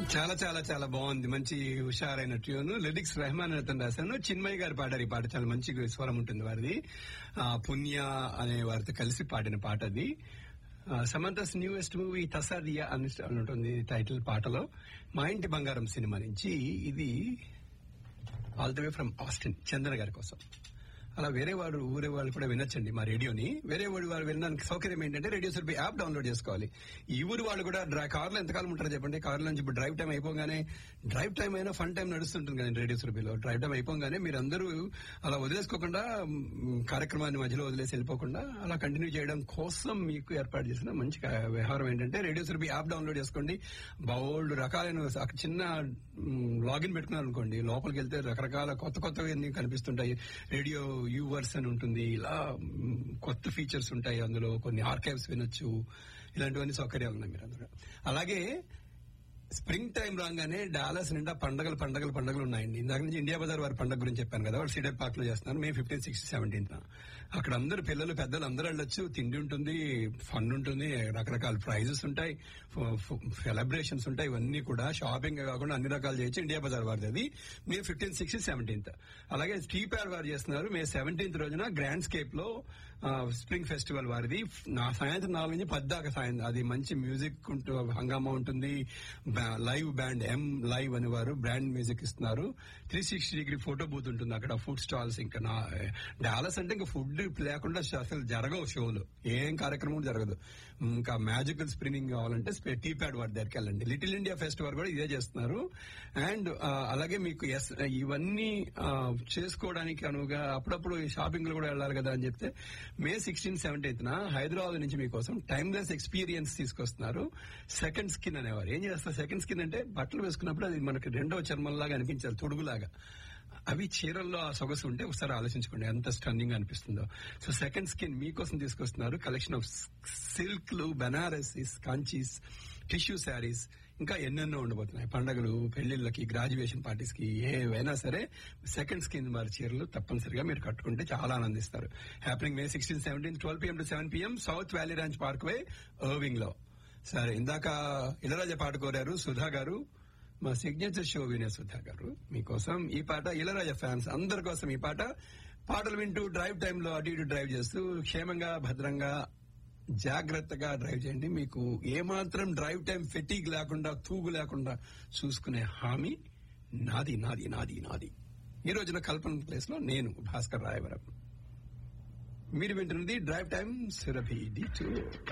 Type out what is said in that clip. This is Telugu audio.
చాలా చాలా చాలా బాగుంది మంచి హుషారైన ట్యూన్ లిరిక్స్ రెహమాన్ అతను రాశాను చిన్మయ్య గారు పాడారు ఈ పాట చాలా మంచి స్వరం ఉంటుంది వారిది ఆ, పుణ్య అనే వారితో కలిసి పాడిన పాట అది సమంతస్ న్యూయెస్ట్ మూవీ తసాదియా అని ఉంటుంది టైటిల్ పాటలో మా ఇంటి బంగారం సినిమా నుంచి ఇది all the way from Austin Chandana గారి కోసం అలా వేరే వాడు ఊరే వాళ్ళు కూడా వినొచ్చండి మా రేడియోని వేరే వాడు వారు వినడానికి సౌకర్యం ఏంటంటే రేడియో సురభి యాప్ డౌన్లోడ్ చేసుకోవాలి ఈ ఊరు వాళ్ళు కూడా డ్రై కార్లో ఎంతకాలం ఉంటారో చెప్పండి కార్లో నుంచి ఇప్పుడు డ్రైవ్ టైం అయిపోగానే డ్రైవ్ టైం అయినా ఫన్ టైం నడుస్తుంటుంది కదండి రేడియో సురభిలో డ్రైవ్ టైం అయిపోగానే మీరు అందరూ అలా వదిలేసుకోకుండా మ్, కార్యక్రమాన్ని మధ్యలో వదిలేసి వెళ్ళిపోకుండా అలా కంటిన్యూ చేయడం కోసం మీకు ఏర్పాటు చేసిన మంచి కా- వ్యవహారం ఏంటంటే రేడియో సురభి యాప్ డౌన్లోడ్ చేసుకోండి బౌల్డ్ రకాలైన ఒక చిన్న లాగిన్ పెట్టుకున్నారు అనుకోండి లోపలికి వెళ్తే రకరకాల కొత్త కొత్తవి కనిపిస్తుంటాయి రేడియో యూవర్స్ అని ఉంటుంది ఇలా మ్, కొత్త ఫీచర్స్ ఉంటాయి అందులో కొన్ని ఆర్కైవ్స్ వినొచ్చు ఇలాంటివన్నీ సౌకర్యాలు ఉన్నాయి మీరు అందులో అలాగే స్ప్రింగ్ టైం రాగానే డాలస్ నిండా పండగలు పండగలు పండగలు ఉన్నాయండి ఇందాక నుంచి ఇండియా బజార్ వారి పండగ గురించి చెప్పాను కదా వాళ్ళు సీడర్ పార్క్ లో చేస్తున్నారు మే ఫిఫ్టీన్ సిక్స్టీ సెవెంటీన్త్ అక్కడ అందరు పిల్లలు పెద్దలు అందరూ వెళ్ళొచ్చు తిండి ఉంటుంది ఫన్ ఉంటుంది రకరకాల ప్రైజెస్ ఉంటాయి సెలబ్రేషన్స్ ఉంటాయి ఇవన్నీ కూడా షాపింగ్ కాకుండా అన్ని రకాలు చేయొచ్చు ఇండియా బజార్ వారిది అది మే ఫిఫ్టీన్ సిక్స్టీ సెవెంటీన్త్ అలాగే స్టీ ప్యార్ వారు చేస్తున్నారు మే సెవెంటీన్త్ రోజున గ్రాండ్ స్కేప్ లో ఆ, స్ప్రింగ్ ఫెస్టివల్ వారిది నా సాయంత్రం నాలుగు నుంచి పద్దాక సాయంత్రం అది మంచి మ్యూజిక్ ఉంటూ హంగామా ఉంటుంది బ్యా- లైవ్ బ్యాండ్ ఎం లైవ్ అని వారు బ్రాండ్ మ్యూజిక్ ఇస్తున్నారు three sixty degree photo booth ఉంటుంది అక్కడ ఫుడ్ స్టాల్స్ ఇంకా నా డాలస్ అంటే ఇంకా ఫుడ్ లేకుండా అసలు జరగవు షోలు ఏం కార్యక్రమం జరగదు ఇంకా మ్యాజికల్ స్ప్రింగ్ కావాలంటే టీ ప్యాడ్ వారి దగ్గరికి వెళ్ళండి లిటిల్ ఇండియా ఫెస్టివల్ కూడా ఇదే చేస్తున్నారు అండ్ అలాగే మీకు ఎస్ ఇవన్నీ ఆ, చేసుకోవడానికి అనువుగా అప్పుడప్పుడు షాపింగ్ లో కూడా వెళ్ళాలి కదా అని చెప్తే మే సిక్స్టీన్ సెవెంటీన్త్ న హైదరాబాద్ నుంచి మీకోసం టైమ్లెస్ ఎక్స్పీరియన్స్ తీసుకొస్తున్నారు సెకండ్ స్కిన్ అనేవారు ఏం చేస్తారు సెకండ్ స్కిన్ అంటే బట్టలు వేసుకున్నప్పుడు అది మనకి రెండవ చర్మంలాగా అనిపించాలి తొడుగులాగా అవి చీరల్లో ఆ సొగసు ఉంటే ఒకసారి ఆలోచించుకోండి ఎంత స్టన్నింగ్ అనిపిస్తుందో సో సెకండ్ స్కిన్ మీకోసం తీసుకొస్తున్నారు కలెక్షన్ ఆఫ్ సిల్క్లు బెనారసీస్ కాంచీస్ టిష్యూ శారీస్ ఇంకా ఎన్నెన్నో ఉండబోతున్నాయి పండగలు పెళ్లిళ్ళకి గ్రాడ్యుయేషన్ పార్టీస్ కి ఏవైనా సరే సెకండ్ స్కిన్ వారి చీరలు తప్పనిసరిగా మీరు కట్టుకుంటే చాలా ఆనందిస్తారు happening May sixteen seventeen twelve PM to seven PM South Valley Ranch Parkway Irving లో సరే ఇందాక ఇళరాజ పాట కోరారు సుధా గారు మా సిగ్నేచర్ షో వినే సుధా గారు మీకోసం ఈ పాట ఇళరాజ ఫ్యాన్స్ అందరి కోసం ఈ పాట పాటలు వింటూ డ్రైవ్ టైంలో అటు ఇటు డ్రైవ్ చేస్తూ క్షేమంగా భద్రంగా జాగ్రత్తగా డ్రైవ్ చేయండి మీకు ఏమాత్రం డ్రైవ్ టైం ఫెటీగ్ లేకుండా తూగు లేకుండా చూసుకునే హామీ నాది నాది నాది నాది ఈ రోజున కల్పన ప్లేస్ లో నేను భాస్కర్ రాయవరం మీరు వింటున్నది డ్రైవ్ టైం సురభి డి